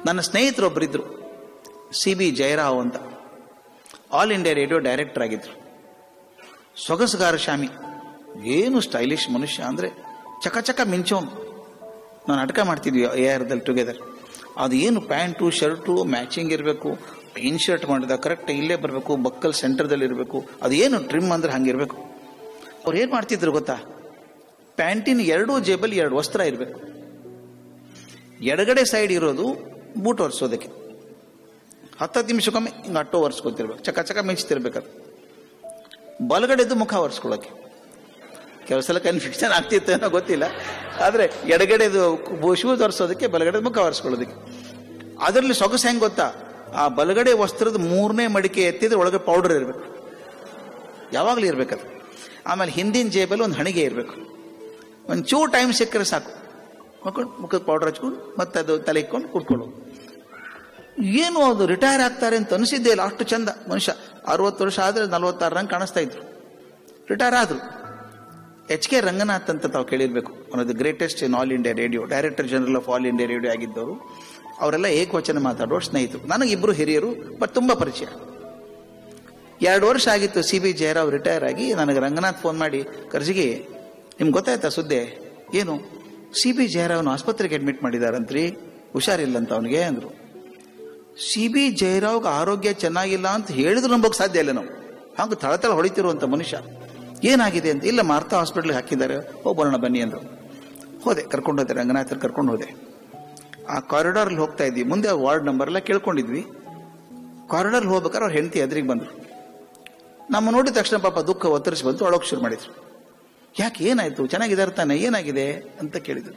ನನ್ನ ಸ್ನೇಹಿತರೊಬ್ಬರಿದ್ದರು C B Jayarao ಅಂತ all India Radio director ಆಗಿದ್ರು ಸೊಗಸುಗಾರ ಶಾಮಿ ಏನು ಸ್ಟೈಲಿಶ್ ಮನುಷ್ಯ ಅಂದರೆ ಚಕ ಚಕ ಮಿಂಚೋನ್ ನಾನು ನಾಟಕ ಮಾಡ್ತಿದ್ವಿ ಎ ಆರ್ದಲ್ಲಿ ಟುಗೆದರ್ ಅದು ಏನು ಪ್ಯಾಂಟು ಶರ್ಟು ಮ್ಯಾಚಿಂಗ್ ಇರಬೇಕು ಇನ್ ಶರ್ಟ್ ಮಾಡಿದ ಕರೆಕ್ಟ್ ಇಲ್ಲೇ ಬರಬೇಕು ಬಕ್ಕಲ್ ಸೆಂಟರ್ದಲ್ಲಿ ಇರಬೇಕು ಅದು ಏನು ಟ್ರಿಮ್ ಅಂದ್ರೆ ಹಂಗಿರಬೇಕು ಅವ್ರು ಏನು ಮಾಡ್ತಿದ್ರು ಗೊತ್ತಾ ಪ್ಯಾಂಟಿನ ಎರಡೂ ಜೇಬಲ್ಲಿ ಎರಡು ವಸ್ತ್ರ ಇರಬೇಕು ಎಡಗಡೆ ಸೈಡ್ ಇರೋದು ಬೂಟ್ ಒರೆಸೋದಕ್ಕೆ ಹತ್ತತ್ತು ನಿಮಿಷಕ್ಕೊಮ್ಮೆ ಹಿಂಗೆ ಅಟ್ಟೋ ಒರೆಸ್ಕೊತಿರ್ಬೇಕು ಚಕ ಚಕ ಮಿಂಚ್ತಿರ್ಬೇಕದು ಬಲಗಡೆದು ಮುಖ ಒರೆಸ್ಕೊಳ್ಳೋಕೆ ಕೆಲವು ಸಲ ಕನ್ಫ್ಯೂಷನ್ ಆಗ್ತಿತ್ತು ಏನೋ ಗೊತ್ತಿಲ್ಲ ಆದರೆ ಎಡಗಡೆದು ಶೂಸ್ ಒರೆಸೋದಕ್ಕೆ ಬಲಗಡೆ ಮುಖ ಒರೆಸ್ಕೊಳ್ಳೋದಕ್ಕೆ ಅದರಲ್ಲಿ ಸೊಗಸು ಹೆಂಗೆ ಗೊತ್ತಾ ಆ ಬಲಗಡೆ ವಸ್ತ್ರದ ಮೂರನೇ ಮಡಿಕೆ ಎತ್ತಿದ್ರೆ ಒಳಗೆ ಪೌಡರ್ ಇರಬೇಕು ಯಾವಾಗಲೂ ಇರಬೇಕದು ಆಮೇಲೆ ಹಿಂದಿನ ಜೇಬಲ್ಲಿ ಒಂದು ಹಣಿಗೆ ಇರಬೇಕು ಒಂದು ಚೂ ಟೈಮ್ ಸಿಕ್ಕರೆ ಸಾಕು ಮಕ್ಕೊಂಡು ಮುಖದ ಪೌಡರ್ ಹಚ್ಕೊಂಡು ಮತ್ತೆ ಅದು ತಲೆ ಇಕ್ಕೊಂಡು ಕುಟ್ಕೊಳ್ಳೋದು ಏನು ಅದು ರಿಟೈರ್ ಆಗ್ತಾರೆ ಅಂತ ಅನಿಸಿದ್ದೇ ಇಲ್ಲ ಅಷ್ಟು ಚಂದ ಮನುಷ್ಯ ಅರವತ್ತು ವರ್ಷ ಆದರೆ ನಲವತ್ತಾರು ರಂಗ್ ಕಾಣಿಸ್ತಾ ಇದ್ರು ರಿಟೈರ್ ಆದರು ಎಚ್ ಕೆ ರಂಗನಾಥ್ ಅಂತ ತಾವು ಕೇಳಿರ್ಬೇಕು one of the greatest in All India Radio director general of All India Radio ಆಗಿದ್ದವರು ಅವರೆಲ್ಲ ಏಕವಚನ ಮಾತಾಡೋರು ಸ್ನೇಹಿತರು ನನಗಿಬ್ಬರು ಹಿರಿಯರು ಬಟ್ ತುಂಬ ಪರಿಚಯ ಎರಡು ವರ್ಷ ಆಗಿತ್ತು ಸಿ ಬಿ ಜಯರಾವ್ ರಿಟೈರ್ ಆಗಿ ನನಗೆ ರಂಗನಾಥ್ ಫೋನ್ ಮಾಡಿ ಕರ್ಜಿಗೆ ನಿಮ್ಗೆ ಗೊತ್ತಾಯ್ತಾ ಸುದ್ದಿ ಏನು ಸಿ ಬಿ ಜಯರಾವ್ನ ಆಸ್ಪತ್ರೆಗೆ ಅಡ್ಮಿಟ್ ಮಾಡಿದಾರಂತ್ರಿ ಹುಷಾರಿಲ್ಲ ಅಂತ ಅವನಿಗೆ ಅಂದರು ಸಿ ಬಿ ಜಯರಾವ್ಗೆ ಆರೋಗ್ಯ ಚೆನ್ನಾಗಿಲ್ಲ ಅಂತ ಹೇಳಿದ್ರು ನಂಬೋಕೆ ಸಾಧ್ಯ ಇಲ್ಲ ನಾವು ಹಾಗೆ ತಳತಳ ಹೊಡಿತಿರುವಂಥ ಮನುಷ್ಯ ಏನಾಗಿದೆ ಅಂತ ಇಲ್ಲ ಮಾರ್ತಾ ಹಾಸ್ಪಿಟ್ಲಿಗೆ ಹಾಕಿದ್ದಾರೆ ಹೋಗೋಣ ಬನ್ನಿ ಅಂದರು ಹೋದೆ ಕರ್ಕೊಂಡು ಹೋದೆ ರಂಗನಾಥರ್ ಕರ್ಕೊಂಡು ಹೋದೆ ಆ ಕಾರಿಡಾರ್ಲಿ ಹೋಗ್ತಾ ಇದ್ವಿ ಮುಂದೆ ಆ ವಾರ್ಡ್ ನಂಬರ್ ಎಲ್ಲ ಕೇಳ್ಕೊಂಡಿದ್ವಿ ಕಾರಿಡಾರ್ಲಿ ಹೋಗ್ಬೇಕಾದ್ರೆ ಅವ್ರ ಹೆಂಡತಿ ಎದುರಿಗೆ ಬಂದರು ನಮ್ಮ ನೋಡಿದ ತಕ್ಷಣ ಪಾಪ ದುಃಖ ಒತ್ತರಿಸಿ ಬಂತು ಅಳೋಕೆ ಶುರು ಮಾಡಿದ್ರು ಯಾಕೆ ಏನಾಯ್ತು ಚೆನ್ನಾಗಿದ್ದಾರೆ ತಾನೆ ಏನಾಗಿದೆ ಅಂತ ಕೇಳಿದ್ರು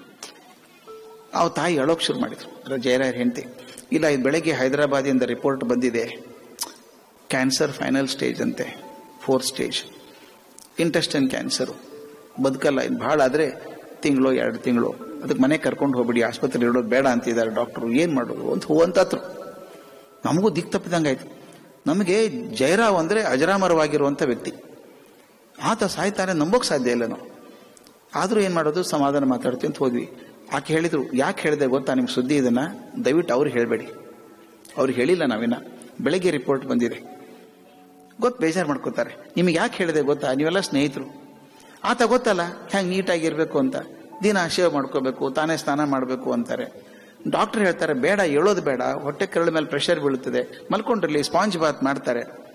ಆ ತಾಯಿ ಅಳೋಕ್ ಶುರು ಮಾಡಿದ್ರು ಜಯರಾಯರ್ ಹೆಂಡತಿ ಇಲ್ಲ ಇದು ಬೆಳಗ್ಗೆ ಹೈದರಾಬಾದಿಂದ ರಿಪೋರ್ಟ್ ಬಂದಿದೆ ಕ್ಯಾನ್ಸರ್ ಫೈನಲ್ ಸ್ಟೇಜ್ ಅಂತೆ ಫೋರ್ತ್ ಸ್ಟೇಜ್ ಇಂಟೆಸ್ಟೈನ್ ಕ್ಯಾನ್ಸರು ಬದುಕಲ್ಲ ಇನ್ನು ಭಾಳ ಆದರೆ ತಿಂಗಳು ಎರಡು ತಿಂಗಳು ಅದಕ್ಕೆ ಮನೆ ಕರ್ಕೊಂಡು ಹೋಗ್ಬಿಡಿ ಆಸ್ಪತ್ರೆ ಇಡೋದು ಬೇಡ ಅಂತಿದ್ದಾರೆ ಡಾಕ್ಟ್ರು ಏನು ಮಾಡೋದು ಅಂತ ಹೂವಂತಾತ್ರು ನಮಗೂ ದಿಕ್ ತಪ್ಪಿದಂಗಾಯ್ತು ನಮಗೆ ಜಯರಾವ್ ಅಂದರೆ ಅಜರಾಮರವಾಗಿರುವಂಥ ವ್ಯಕ್ತಿ ಆತ ಸಾಯ್ತಾನೆ ನಂಬೋಕೆ ಸಾಧ್ಯ ಇಲ್ಲ ನಾವು ಆದರೂ ಏನು ಮಾಡೋದು ಸಮಾಧಾನ ಮಾತಾಡ್ತೀವಿ ಅಂತ ಹೋದ್ವಿ ಆಕೆ ಹೇಳಿದ್ರು ಯಾಕೆ ಹೇಳಿದೆ ಗೊತ್ತಾ ನಿಮ್ಗೆ ಸುದ್ದಿ ಇದನ್ನ ದಯವಿಟ್ಟು ಅವ್ರಿಗೆ ಹೇಳಬೇಡಿ ಅವ್ರಿಗೆ ಹೇಳಿಲ್ಲ ನಾವಿನ್ನ ಬೆಳಗ್ಗೆ ರಿಪೋರ್ಟ್ ಬಂದಿದೆ ಗೊತ್ತು ಬೇಜಾರು ಮಾಡ್ಕೋತಾರೆ ನಿಮಗೆ ಯಾಕೆ ಹೇಳಿದೆ ಗೊತ್ತಾ ನೀವೆಲ್ಲ ಸ್ನೇಹಿತರು ಆತ ಗೊತ್ತಲ್ಲ ಹೆಂಗೆ ನೀಟಾಗಿರ್ಬೇಕು ಅಂತ ದಿನ ಶೇವ್ ಮಾಡ್ಕೋಬೇಕು ತಾನೇ ಸ್ನಾನ ಮಾಡಬೇಕು ಅಂತಾರೆ ಡಾಕ್ಟರ್ ಹೇಳ್ತಾರೆ ಬೇಡ ಹೇಳೋದು ಬೇಡ ಹೊಟ್ಟೆ ಕರಳ ಮೇಲೆ ಪ್ರೆಷರ್ ಬೀಳುತ್ತದೆ ಮಲ್ಕೊಂಡಿರ್ಲಿ ಸ್ಪಾಂಜ್ ಬಾತ್ ಮಾಡ್ತಾರೆ